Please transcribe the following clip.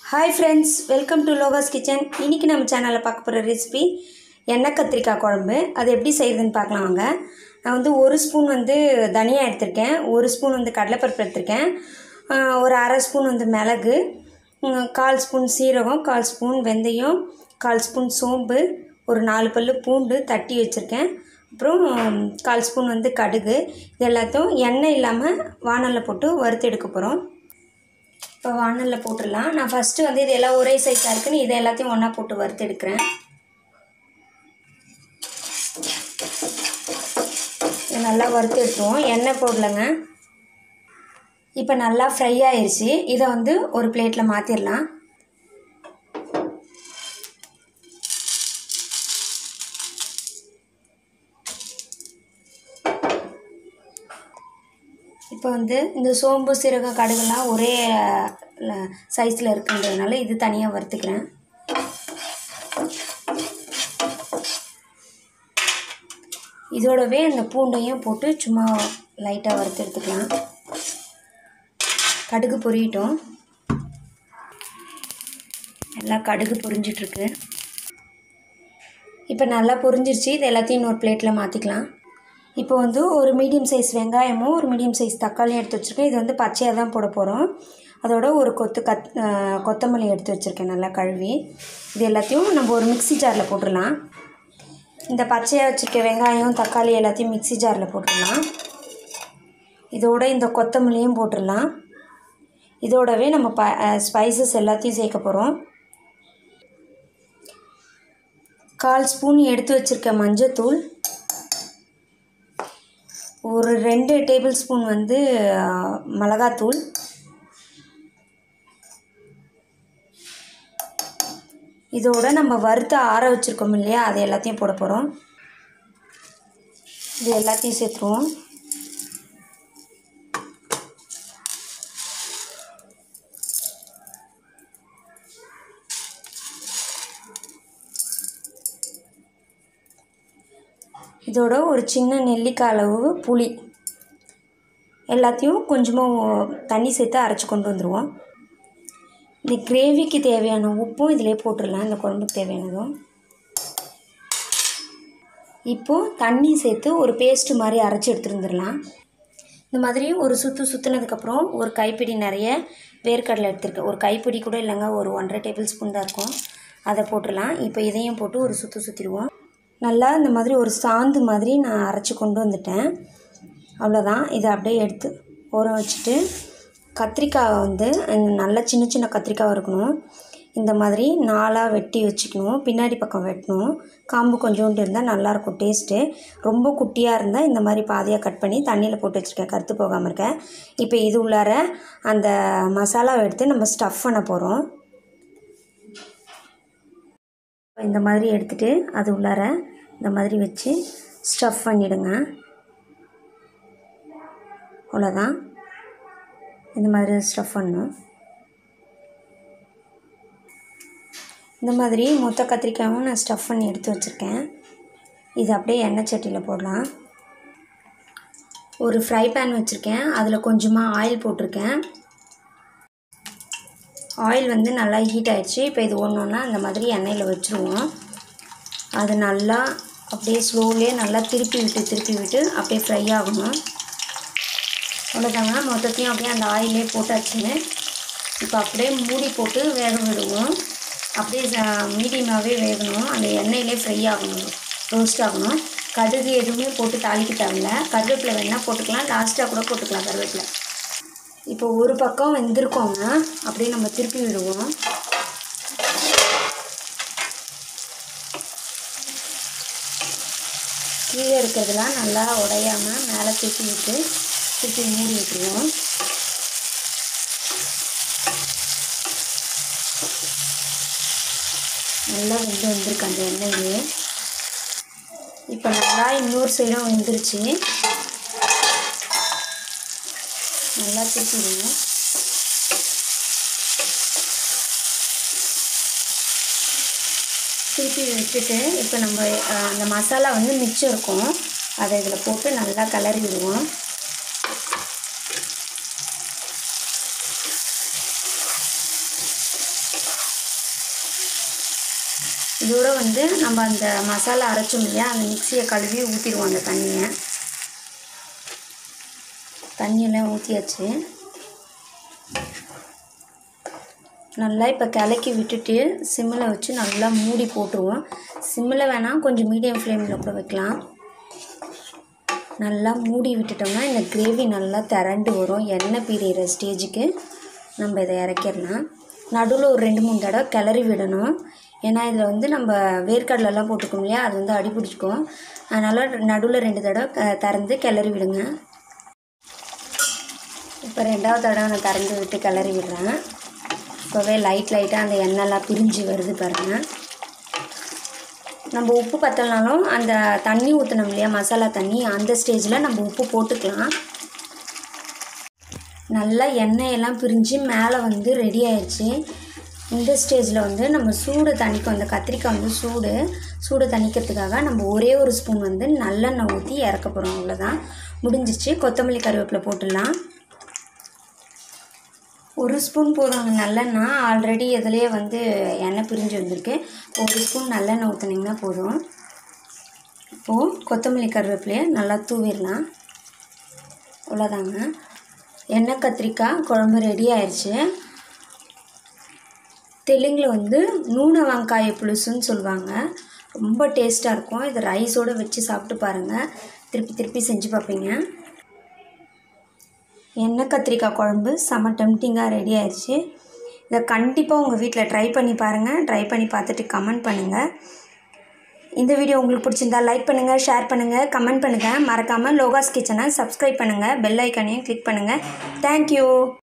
hi friends welcome to Loga's kitchen இன்றைக்கி நம்ம சேனலில் பார்க்க போகிற ரெசிபி எண்ணெய் கத்திரிக்காய் குழம்பு அது எப்படி செய்யுதுன்னு பார்க்கலாம் வாங்க நான் வந்து ஒரு ஸ்பூன் வந்து தனியா எடுத்திருக்கேன் ஒரு ஸ்பூன் வந்து கடலைப்பருப்பு எடுத்திருக்கேன் ஆஹ் ஒரு அரை ஸ்பூன் வந்து மிளகு உம், கால் ஸ்பூன் சீரகம் கால் ஸ்பூன் வெந்தயம் கால் ஸ்பூன் சோம்பு ஒரு நாலு பல்லு பூண்டு தட்டி வச்சுருக்கேன் அப்புறம் உம், கால் ஸ்பூன் வந்து கடுகு இது எல்லாத்தையும் எண்ணெய் இல்லாமல் வானலில் போட்டு வறுத்து எடுக்க போகிறோம் இப்போ வானலில் போட்டுடலாம் நான் ஃபஸ்ட்டு வந்து இது எல்லாம் ஒரே சைஸாக இருக்குன்னு இதை எல்லாத்தையும் ஒன்றா போட்டு வறுத்து எடுக்கிறேன் இதை நல்லா வறுத்து எடுத்துவோம் எண்ணெய் போடலைங்க இப்போ நல்லா ஃப்ரை ஆயிருச்சு இதை வந்து ஒரு பிளேட்டில் மாற்றிடலாம் இப்போ வந்து இந்த சோம்பு சீரகம் கடுகுலாம் ஒரே சைஸில் இருக்குன்றதுனால இது தனியாக வறுத்துக்கிறேன் இதோடவே அந்த பூண்டையும் போட்டு சும்மா லைட்டாக வறுத்து எடுத்துக்கலாம் கடுகு பொரியட்டும் நல்லா கடுகு பொரிஞ்சிட்ருக்கு இப்போ நல்லா பொரிஞ்சிருச்சு இது எல்லாத்தையும் இன்னொரு பிளேட்டில் மாற்றிக்கலாம் இப்போ வந்து ஒரு மீடியம் சைஸ் வெங்காயமும் ஒரு மீடியம் சைஸ் தக்காளியும் எடுத்து வச்சுருக்கேன் இது வந்து பச்சையாக தான் போட போகிறோம் அதோட ஒரு கொத்து கத் அஹ் கொத்தமல்லி எடுத்து வச்சுருக்கேன் நல்லா கழுவி இது எல்லாத்தையும் நம்ம ஒரு மிக்ஸி ஜாரில் போட்டுடலாம் இந்த பச்சையாக வச்சுருக்க வெங்காயம் தக்காளி எல்லாத்தையும் மிக்ஸி ஜாரில் போட்டுடலாம் இதோட இந்த கொத்தமல்லியும் போட்டுடலாம் இதோடவே நம்ம ப ஸ்பைசஸ் எல்லாத்தையும் சேர்க்க போகிறோம் கால் ஸ்பூன் எடுத்து வச்சுருக்க மஞ்சத்தூள் ஒரு ரெண்டு டேபிள் ஸ்பூன் வந்து அஹ், மிளகாத்தூள் இதோட நம்ம வறுத்து ஆற வச்சுருக்கோம் இல்லையா அது எல்லாத்தையும் போட போகிறோம் இது எல்லாத்தையும் சேர்த்துருவோம் இதோட ஒரு சின்ன நெல்லிக்காய் அளவு புளி எல்லாத்தையும் கொஞ்சமாக தண்ணி சேர்த்து அரைச்சி கொண்டு வந்துடுவோம் இந்த கிரேவிக்கு தேவையான உப்பும் இதிலே போட்டுடலாம் இந்த குழம்புக்கு தேவையானதும் இப்போது தண்ணி சேர்த்து ஒரு பேஸ்ட்டு மாதிரி அரைச்சி எடுத்துட்டு வந்துடலாம் இந்த மாதிரி ஒரு சுற்று சுற்றுனதுக்கப்புறம் ஒரு கைப்பிடி நிறைய வேர்க்கடலை எடுத்துருக்கேன் ஒரு கைப்பிடி கூட இல்லைங்க ஒரு ஒன்றரை டேபிள் ஸ்பூன் தான் இருக்கும் அதை போட்டுடலாம் இப்போ இதையும் போட்டு ஒரு சுற்று சுற்றிடுவோம் நல்லா இந்த மாதிரி ஒரு சாந்து மாதிரி நான் அரைச்சி கொண்டு வந்துட்டேன் அவ்வளோதான் இதை அப்படியே எடுத்து ஊற வச்சுட்டு கத்திரிக்காய் வந்து இந்த நல்ல சின்ன சின்ன கத்திரிக்காய் இருக்கணும் இந்த மாதிரி நாலாக வெட்டி வச்சுக்கணும் பின்னாடி பக்கம் வெட்டணும் காம்பு கொஞ்சோண்டு இருந்தால் நல்லாயிருக்கும் டேஸ்ட்டு ரொம்ப குட்டியாக இருந்தால் இந்த மாதிரி பாதியாக கட் பண்ணி தண்ணியில் போட்டு வச்சுருக்கேன் கருத்து போகாமல் இருக்க இப்போ இது உள்ளார அந்த மசாலாவை எடுத்து நம்ம ஸ்டஃப் பண்ண போகிறோம் இந்த மாதிரி எடுத்துகிட்டு அது உள்ளார இந்த மாதிரி வச்சு ஸ்டஃப் பண்ணிவிடுங்க அவ்வளோதான் இந்த மாதிரி ஸ்டஃப் பண்ணணும் இந்த மாதிரி மொத்த கத்திரிக்காயும் நான் ஸ்டஃப் பண்ணி எடுத்து வச்சுருக்கேன் இது அப்படியே எண்ணெய் சட்டியில் போடலாம் ஒரு ஃப்ரை பேன் வச்சுருக்கேன் அதில் கொஞ்சமாக ஆயில் போட்டிருக்கேன் ஆயில் வந்து நல்லா ஹீட் ஆயிடுச்சு இப்போ இது ஒன்று ஒன்றா அந்த மாதிரி எண்ணெயில் வச்சுருவோம் அது நல்லா அப்படியே ஸ்லோவிலே நல்லா திருப்பி விட்டு திருப்பி விட்டு அப்படியே ஃப்ரை ஆகணும் அவ்வளோதாங்க மொத்தத்தையும் அப்படியே அந்த ஆயிலே போட்டாச்சுன்னு இப்போ அப்படியே மூடி போட்டு வேக விடுவோம் அப்படியே மீடியமாகவே வேகணும் அந்த எண்ணெயிலே ஃப்ரை ஆகணும் ரோஸ்ட் ஆகணும் கடுகு எதுவுமே போட்டு தாளிக்க தேவையில்ல கருவேப்பிலை வேணால் போட்டுக்கலாம் லாஸ்ட்டாக கூட போட்டுக்கலாம் கருவேப்பிலை இப்போ ஒரு பக்கம் வெந்திருக்கோங்க அப்படியே நம்ம திருப்பி விடுவோம் கீழே இருக்கிறதுலாம் நல்லா உடையாமல் மேலே திருப்பி விட்டு திருப்பி மூடி விட்டுருவோம் நல்லா வெந்து வந்திருக்கு அந்த எண்ணெயிலே இப்போ நல்லா இன்னொரு சைடும் வெந்துருச்சு நல்லா திருப்பிடுவோம் திருப்பி விட்டுட்டு இப்போ நம்ம அஹ், அந்த மசாலா வந்து மிச்சம் இருக்கும் அதை இதில் போட்டு நல்லா கிளறி விடுவோம் இதோட வந்து நம்ம அந்த மசாலா அரைச்சோம் இல்லையா அந்த மிக்சியை கழுவி ஊற்றிடுவோம் அந்த தண்ணியை தண்ணியெல்லாம் ஊற்றியாச்சு நல்லா இப்போ கிளக்கி விட்டுட்டு சிம்மில் வச்சு நல்லா மூடி போட்டுருவோம் சிம்மில் வேணால் கொஞ்சம் மீடியம் ஃப்ளேமில் கூட வைக்கலாம் நல்லா மூடி விட்டுட்டோம்னா இந்த கிரேவி நல்லா திரண்டு வரும் எண்ணெய் பிரியிற ஸ்டேஜுக்கு நம்ம இதை இறக்கிடலாம் நடுவில் ஒரு ரெண்டு மூணு தடவை கிளறி விடணும் ஏன்னா இதில் வந்து நம்ம வேர்க்கடலெல்லாம் போட்டுக்கோம் இல்லையா அது வந்து அடி பிடிச்சிக்கும் அதனால் நடுவில் ரெண்டு தடவை க- திறந்து கிளறி விடுங்க இப்போ ரெண்டாவது தடவை நான் திறந்து விட்டு கிளறி விடுறேன் இப்போவே லைட் லைட்டாக அந்த எண்ணெய்லாம் பிரிஞ்சு வருது பாருங்கள் நம்ம உப்பு பத்தலனாலும் அந்த தண்ணி ஊற்றினோம் இல்லையா மசாலா தண்ணி அந்த ஸ்டேஜில் நம்ம உப்பு போட்டுக்கலாம் நல்லா எண்ணெயெல்லாம் பிரிஞ்சு மேலே வந்து ரெடி ஆயிடுச்சு இந்த ஸ்டேஜில் வந்து நம்ம சூடு தணிக்கும் அந்த கத்திரிக்காய் வந்து சூடு சூடு தணிக்கிறதுக்காக நம்ம ஒரே ஒரு ஸ்பூன் வந்து நல்லெண்ணெய் ஊற்றி இறக்க போகிறோம் அவ்வளோதான் முடிஞ்சிச்சு கொத்தமல்லி கருவேப்பிலை போட்டுடலாம் ஒரு ஸ்பூன் போதும் நல்லெண்ணெய் ஆல்ரெடி இதுலேயே வந்து எண்ணெய் பிரிஞ்சு வந்திருக்கு ஒரு ஸ்பூன் நல்லெண்ணெய் ஊற்றுனீங்கன்னா போதும் இப்போது கொத்தமல்லி கருவேப்பிலையை நல்லா தூவிடலாம் அவ்வளோதாங்க எண்ணெய் கத்திரிக்காய் குழம்பு ரெடி ஆயிடுச்சு தெலுங்கில் வந்து நூனை வெங்காய புலுசுன்னு சொல்லுவாங்க ரொம்ப டேஸ்ட்டாக இருக்கும் இது ரைஸோடு வச்சு சாப்பிட்டு பாருங்கள் திருப்பி திருப்பி செஞ்சு பார்ப்பீங்க எண்ணெய் கத்திரிக்காய் குழம்பு செம டெம்டிங்காக ரெடி ஆயிடுச்சு இதை கண்டிப்பாக உங்கள் வீட்டில் ட்ரை பண்ணி பாருங்கள் ட்ரை பண்ணி பார்த்துட்டு கமெண்ட் பண்ணுங்கள் இந்த வீடியோ உங்களுக்கு பிடிச்சிருந்தா லைக் பண்ணுங்கள் ஷேர் பண்ணுங்கள் கமெண்ட் பண்ணுங்கள் மறக்காமல் லோகாஸ் கிச்சனை சப்ஸ்கிரைப் பண்ணுங்கள் பெல் ஐக்கானையும் கிளிக் பண்ணுங்கள் தேங்க்யூ